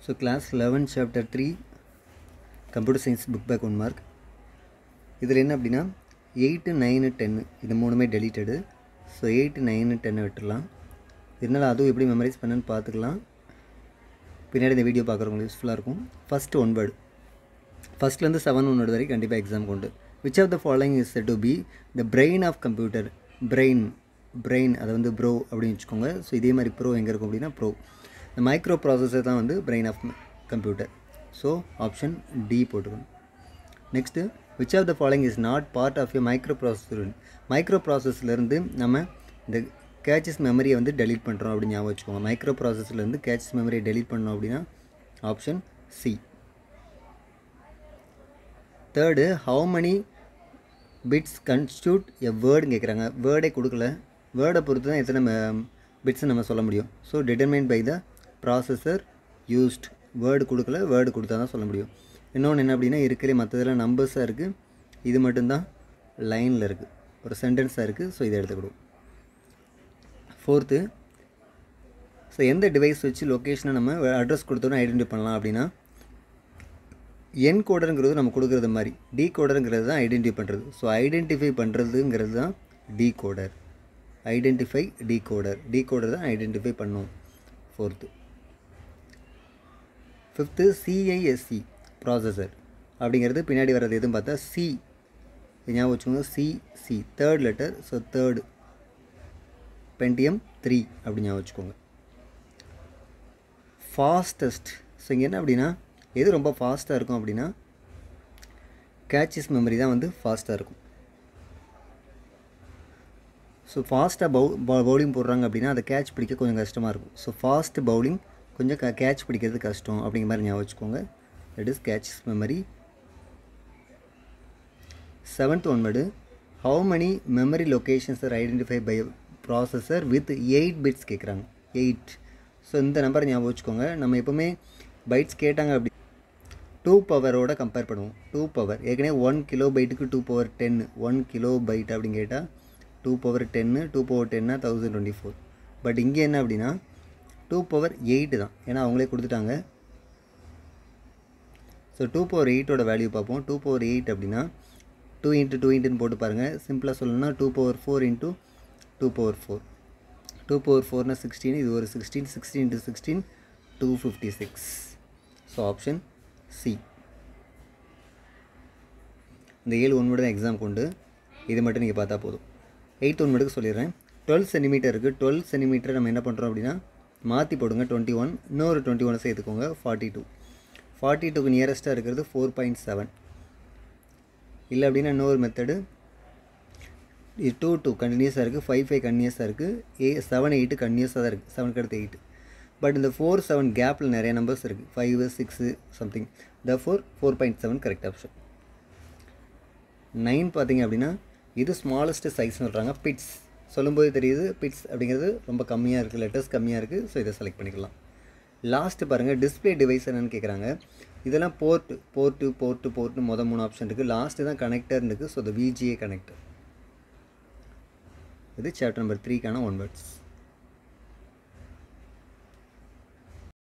so class eleven chapter three computer science book back one mark இதில் என்ன அப்படின்னா eight nine டென்னு இது மூணுமே டெலிட்டடு ஸோ எயிட்டு நைனு டென்னை விட்டுடலாம் இருந்தாலும் அதுவும் எப்படி மெமரைஸ் பண்ணேன்னு பார்த்துக்கலாம் பின்னாடி இந்த வீடியோ பார்க்குறவங்களுக்கு யூஸ்ஃபுல்லாக இருக்கும் ஃபஸ்ட்டு ஒன் வேர்டு ஃபஸ்ட்லேருந்து செவன் ஒன் வேர்டு வரைக்கும் கண்டிப்பாக எக்ஸாம் உண்டு which of the following is to be the brain of computer brain brain அதை வந்து ப்ரோ அப்படின்னு வச்சுக்கோங்க ஸோ இதே மாதிரி ப்ரோ எங்கே இருக்கும் அப்படின்னா ப்ரோ இந்த மைக்ரோ ப்ராசஸர் தான் வந்து brain of computer so option D போட்டுக்கணும் next which of the following is not part of a microprocessor மைக்ரோ ப்ராசஸ்லேருந்து நம்ம இந்த கேச்சஸ் மெமரியை வந்து டெலீட் பண்ணுறோம் அப்படின்னு ஞாபகம் வச்சுக்கோங்க மைக்ரோ ப்ராசஸ்லேருந்து கேச்சஸ் மெமரியை டெலீட் பண்ணோம் அப்படின்னா option C third how many bits constitute a வேர்டுன்னு கேட்குறாங்க வேர்டே கொடுக்கல வேர்டை பொறுத்து தான் எத்தனை பிட்ஸ் நம்ம சொல்ல முடியும் so determine by the processor used word கொடுக்கல வேர்டு கொடுத்தா தான் சொல்ல முடியும் இன்னொன்று என்ன அப்படின்னா இருக்கிற மற்றதெல்லாம் நம்பர்ஸாக இருக்குது இது மட்டும்தான் லைனில் இருக்குது ஒரு சென்டென்ஸாக இருக்குது ஸோ இதை எடுத்துக்கிடுவோம் ஃபோர்த்து ஸோ எந்த டிவைஸ் வச்சு லொக்கேஷனை நம்ம அட்ரஸ் கொடுத்தோன்னு ஐடென்டிஃபை பண்ணலாம் அப்படின்னா என் கோடருங்கிறது நம்ம கொடுக்குறது மாதிரி டி கோடருங்கிறது தான் ஐடென்டிஃபை பண்ணுறது ஸோ ஐடென்டிஃபை பண்ணுறதுங்கிறது தான் decoder identify decoder decoder தான் ஐடென்டிஃபை பண்ணும் ஃபோர்த்து ஃபிஃப்த்து சிஐஎஸ்சி ப்ராசஸர் அப்படிங்கிறது பின்னாடி வர்றது எதுவும் பார்த்தா சி ஞாபகம் வச்சுக்கோங்க C C third letter so third Pentium three அப்படி ஞாபகம் வச்சுக்கோங்க ஃபாஸ்டஸ்ட் ஸோ இங்கே என்ன அப்படின்னா எது ரொம்ப ஃபாஸ்ட்டாக இருக்கும் அப்படின்னா கேட்சஸ் மெமரி தான் வந்து ஃபாஸ்ட்டாக இருக்கும் ஸோ ஃபாஸ்ட்டாக பவு பவுலிங் போடுறாங்க அப்படின்னா அதை கேட்ச் பிடிக்க கொஞ்சம் கஷ்டமாக இருக்கும் ஸோ ஃபாஸ்ட் பவுலிங் கொஞ்சம் க கேட்ச் பிடிக்கிறது கஷ்டம் அப்படிங்கிற மாதிரி ஞாபகம் வச்சுக்கோங்க that is caches memory seventh ஒன்பது how many memory locations are identify by processor with eight bits கேட்குறாங்க எயிட் ஸோ இந்த நம்பர் ஞாபகம் வச்சுக்கோங்க நம்ம எப்போவுமே பைட்ஸ் கேட்டாங்க அப்படி டூ பவரோட கம்பேர் பண்ணுவோம் டூ பவர் ஏற்கனவே ஒன் கிலோ பைட்டுக்கு two power ten one kilo byte அப்படின்னு கேட்டால் டூ பவர் டென்னு டூ பவர் டென்னா தௌசண்ட் டுவெண்ட்டி ஃபோர் பட் இங்கே என்ன அப்படின்னா டூ பவர் எயிட்டு தான் ஏன்னா அவங்களே கொடுத்துட்டாங்க ஸோ டூ பவர் எயிட்டோட வேல்யூ பார்ப்போம் டூ பவர் எயிட் அப்படின்னா டூ இன்ட்டு டூ இன்ட்டுன்னு போட்டு பாருங்கள் சிம்பிளாக சொல்லணும்னா two power four into two power four two power ஃபோர்னால் சிக்ஸ்டீன் இது ஒரு sixteen sixteen into sixteen two fifty six so option C இந்த ஏழு ஒன்பது தான் எக்ஸாம் கொண்டு இது மட்டும் நீங்கள் பார்த்தா போதும் எயித் ஒன்பதுக்கு சொல்லிடுறேன் டுவெல் சென்டிமீட்டர் இருக்குது டுவெல் சென்டிமீட்டர் நம்ம என்ன பண்ணுறோம் அப்படின்னா மாற்றி போடுங்க டுவெண்ட்டி ஒன் இன்னொரு டுவெண்ட்டி ஒன் சேர்த்துக்கோங்க ஃபார்ட்டி டூ ஃபார்ட்டி டூக்கு நியரஸ்ட்டாக இருக்கிறது ஃபோர் பாயிண்ட் செவன் இல்லை அப்படின்னா இன்னொரு மெத்தடு இது டூ டூ கண்டினியூஸாக இருக்குது ஃபைவ் ஃபைவ் கண்டினியூஸாக இருக்குது ஏ செவன் எயிட்டு கண்டினியூஸாக தான் இருக்குது செவனுக்கு அடுத்து எயிட்டு பட் இந்த ஃபோர் செவன் கேப்பில் நிறைய நம்பர்ஸ் இருக்குது five six something the four four point seven correct option nine பார்த்தீங்க அப்படின்னா இது ஸ்மாலஸ்ட் சைஸ்னு சொல்கிறாங்க பிட்ஸ் சொல்லும்போது தெரியுது பிட்ஸ் அப்படிங்கிறது ரொம்ப கம்மியாக இருக்குது லெட்டர்ஸ் கம்மியாக இருக்குது ஸோ இதை செலக்ட் பண்ணிக்கலாம் லாஸ்ட்டு பாருங்கள் டிஸ்பிளே டிவைஸ் என்னென்னு கேட்குறாங்க இதெல்லாம் போர்ட்டு போர்ட்டு போர்ட்டு போர்ட்டு மொதல் மூணு ஆப்ஷன் இருக்குது லாஸ்ட்டு தான் கனெக்டர் இருக்குது ஸோ த விஜிஏ கனெக்டர் இது சாப்டர் நம்பர் த்ரீக்கான ஒன் வேர்ட்ஸ்